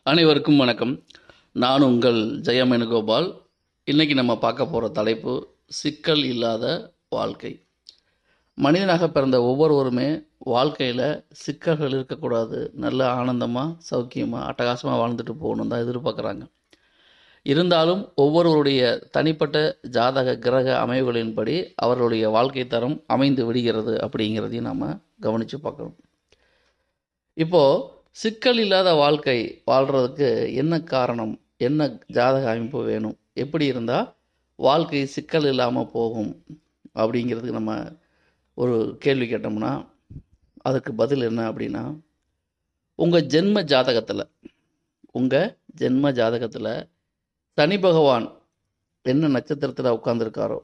அனைவருக்கும் வணக்கம் நான் உங்கள் ஜெயம் வேணுகோபால் இன்னைக்கு நம்ம பார்க்க போகிற தலைப்பு சிக்கல் இல்லாத வாழ்க்கை மனிதனாக பிறந்த ஒவ்வொருவருமே வாழ்க்கையில் சிக்கல்கள் இருக்கக்கூடாது நல்ல ஆனந்தமாக சௌக்கியமாக அட்டகாசமாக வாழ்ந்துட்டு போகணும் தான் எதிர்பார்க்குறாங்க இருந்தாலும் ஒவ்வொருவருடைய தனிப்பட்ட ஜாதக கிரக அமைவுகளின்படி அவர்களுடைய வாழ்க்கை தரம் அமைந்து விடுகிறது அப்படிங்கிறதையும் நம்ம கவனித்து பார்க்கணும் இப்போது சிக்கல் இல்லாத வாழ்க்கை வாழ்கிறதுக்கு என்ன காரணம் என்ன ஜாதக அமைப்பு வேணும் எப்படி இருந்தால் வாழ்க்கை சிக்கல் இல்லாமல் போகும் அப்படிங்கிறதுக்கு நம்ம ஒரு கேள்வி கேட்டோம்னா அதுக்கு பதில் என்ன அப்படின்னா உங்கள் ஜென்ம ஜாதகத்தில் உங்கள் ஜென்ம ஜாதகத்தில் சனி பகவான் என்ன நட்சத்திரத்தில் உட்கார்ந்துருக்காரோ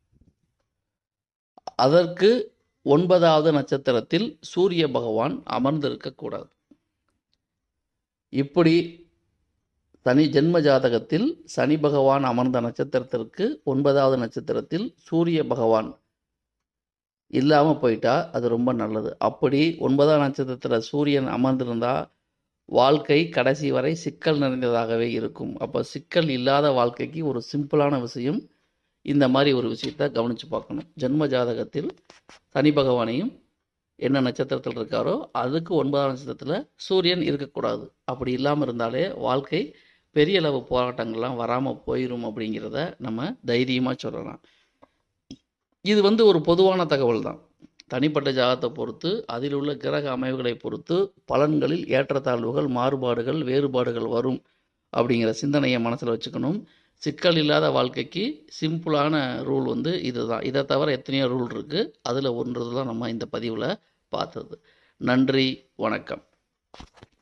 அதற்கு ஒன்பதாவது நட்சத்திரத்தில் சூரிய பகவான் அமர்ந்திருக்கக்கூடாது இப்படி சனி ஜென்ம ஜாதகத்தில் சனி பகவான் அமர்ந்த நட்சத்திரத்திற்கு ஒன்பதாவது நட்சத்திரத்தில் சூரிய பகவான் இல்லாமல் போயிட்டா அது ரொம்ப நல்லது அப்படி ஒன்பதாம் நட்சத்திரத்தில் சூரியன் அமர்ந்திருந்தா வாழ்க்கை கடைசி வரை சிக்கல் நிறைந்ததாகவே இருக்கும் அப்போ சிக்கல் இல்லாத வாழ்க்கைக்கு ஒரு சிம்பிளான விஷயம் இந்த மாதிரி ஒரு விஷயத்த கவனித்து பார்க்கணும் ஜென்ம ஜாதகத்தில் சனி பகவானையும் என்ன நட்சத்திரத்தில் இருக்காரோ அதுக்கு ஒன்பதாம் நட்சத்திரத்தில் சூரியன் இருக்கக்கூடாது அப்படி இல்லாமல் இருந்தாலே வாழ்க்கை பெரிய அளவு போராட்டங்கள்லாம் வராமல் போயிடும் அப்படிங்கிறத நம்ம தைரியமாக சொல்லலாம் இது வந்து ஒரு பொதுவான தகவல் தான் தனிப்பட்ட ஜாதகத்தை பொறுத்து அதில் உள்ள கிரக அமைவுகளை பொறுத்து பலன்களில் ஏற்றத்தாழ்வுகள் மாறுபாடுகள் வேறுபாடுகள் வரும் அப்படிங்கிற சிந்தனையை மனசில் வச்சுக்கணும் சிக்கல் இல்லாத வாழ்க்கைக்கு சிம்பிளான ரூல் வந்து இதுதான் இதை தவிர எத்தனையோ ரூல் இருக்குது அதில் ஒன்று தான் நம்ம இந்த பதிவில் பார்த்தது நன்றி வணக்கம்